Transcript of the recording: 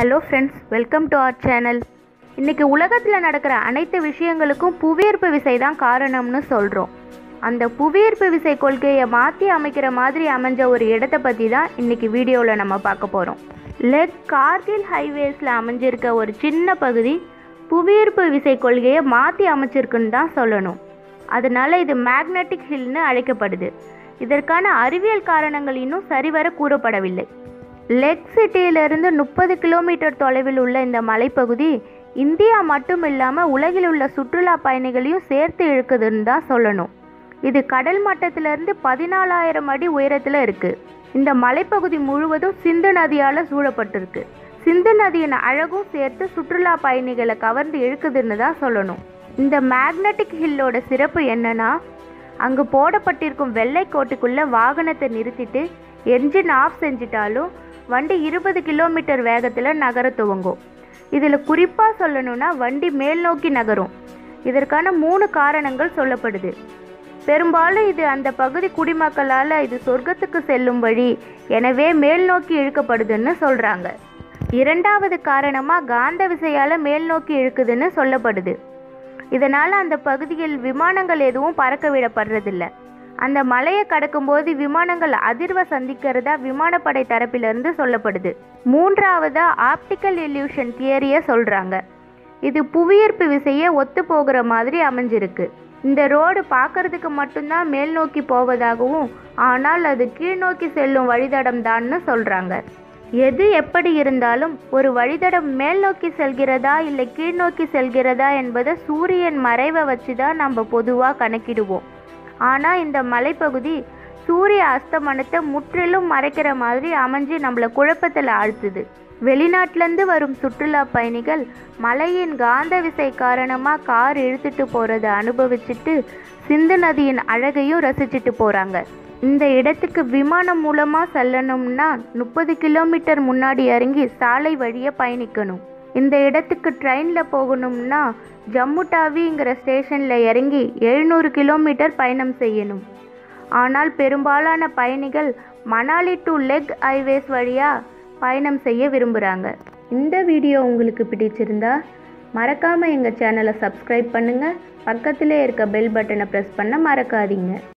hello friends welcome to our channel இன்னைக்கு உலகத்தில் நடக்கிற அனைத்து விஷயங்களுக்கும் புவியீர்ப்பு விசை தான் காரணம்னு சொல்கிறோம் அந்த புவியீர்ப்பு விசை கொள்கையை மாற்றி அமைக்கிற மாதிரி அமைஞ்ச ஒரு இடத்த பற்றி தான் இன்னைக்கு வீடியோவில் நம்ம பார்க்க போகிறோம் லெக் கார்கில் ஹைவேஸில் அமைஞ்சிருக்க ஒரு சின்ன பகுதி புவியீர்ப்பு விசை கொள்கையை மாற்றி அமைச்சிருக்குன்னு தான் சொல்லணும் அதனால இது மேக்னெட்டிக் ஹில்னு அழைக்கப்படுது இதற்கான அறிவியல் காரணங்கள் இன்னும் சரிவர கூறப்படவில்லை லெக் சிட்டியிலிருந்து முப்பது கிலோமீட்டர் தொலைவில் உள்ள இந்த மலைப்பகுதி இந்தியா மட்டும் இல்லாமல் உலகில் உள்ள சுற்றுலா பயணிகளையும் சேர்த்து இழுக்குதுன்னு தான் சொல்லணும் இது கடல் மட்டத்திலிருந்து பதினாலாயிரம் அடி உயரத்தில் இருக்குது இந்த மலைப்பகுதி முழுவதும் சிந்து நதியால் சூழப்பட்டிருக்கு சிந்து நதியின் அழகும் சேர்த்து சுற்றுலா பயணிகளை கவர்ந்து இழுக்குதுன்னு தான் சொல்லணும் இந்த மேக்னெட்டிக் ஹில்லோட சிறப்பு என்னன்னா அங்கு போடப்பட்டிருக்கும் வெள்ளை கோட்டுக்குள்ள வாகனத்தை நிறுத்திட்டு என்ஜின் ஆஃப் செஞ்சிட்டாலும் வண்டி இருபது கிலோமீட்டர் வேகத்தில் நகர துவங்கும் இதில் குறிப்பாக சொல்லணும்னா வண்டி மேல் நோக்கி நகரும் இதற்கான மூணு காரணங்கள் சொல்லப்படுது பெரும்பாலும் இது அந்த பகுதி குடிமக்களால் இது சொர்க்கத்துக்கு செல்லும் வழி எனவே மேல் நோக்கி இழுக்கப்படுதுன்னு சொல்கிறாங்க இரண்டாவது காரணமாக காந்த விசையால் மேல் நோக்கி இழுக்குதுன்னு சொல்லப்படுது இதனால் அந்த பகுதியில் விமானங்கள் எதுவும் பறக்க விடப்படுறதில்ல அந்த மலையை கடக்கும்போது விமானங்கள் அதிர்வை சந்திக்கிறதா விமானப்படை தரப்பிலிருந்து சொல்லப்படுது மூன்றாவதா ஆப்டிக்கல் இல்யூஷன் தியரியை சொல்கிறாங்க இது புவியீர்ப்பு விசையை ஒத்து போகிற மாதிரி அமைஞ்சிருக்கு இந்த ரோடு பார்க்கறதுக்கு மட்டும்தான் மேல் நோக்கி போவதாகவும் ஆனால் அது கீழ்நோக்கி செல்லும் வழித்தடம் தான்னு சொல்கிறாங்க எது எப்படி இருந்தாலும் ஒரு வழித்தடம் மேல் நோக்கி செல்கிறதா இல்லை கீழ்நோக்கி செல்கிறதா என்பதை சூரியன் மறைவை வச்சு தான் நம்ம பொதுவாக கணக்கிடுவோம் ஆனால் இந்த மலைப்பகுதி சூரிய அஸ்தமனத்தை முற்றிலும் மறைக்கிற மாதிரி அமைஞ்சு நம்மளை குழப்பத்தில் ஆழ்த்துது வெளிநாட்டிலேருந்து வரும் சுற்றுலா பயணிகள் மலையின் காந்த விசை காரணமாக கார் இழுத்துட்டு போகிறத அனுபவிச்சுட்டு சிந்து நதியின் அழகையும் ரசிச்சுட்டு போகிறாங்க இந்த இடத்துக்கு விமானம் மூலமாக செல்லணும்னா முப்பது கிலோமீட்டர் முன்னாடி இறங்கி சாலை வழியை பயணிக்கணும் இந்த இடத்துக்கு ட்ரெயினில் போகணும்னா ஜம்மு டாவிங்கிற ஸ்டேஷனில் இறங்கி எழுநூறு கிலோமீட்டர் பயணம் செய்யணும் ஆனால் பெரும்பாலான பயணிகள் மணாலி டு லெக் ஹைவேஸ் வழியாக பயணம் செய்ய விரும்புகிறாங்க இந்த வீடியோ உங்களுக்கு பிடிச்சிருந்தா மறக்காமல் எங்கள் சேனலை சப்ஸ்கிரைப் பண்ணுங்கள் பக்கத்திலே இருக்க பெல் பட்டனை ப்ரெஸ் பண்ண மறக்காதீங்க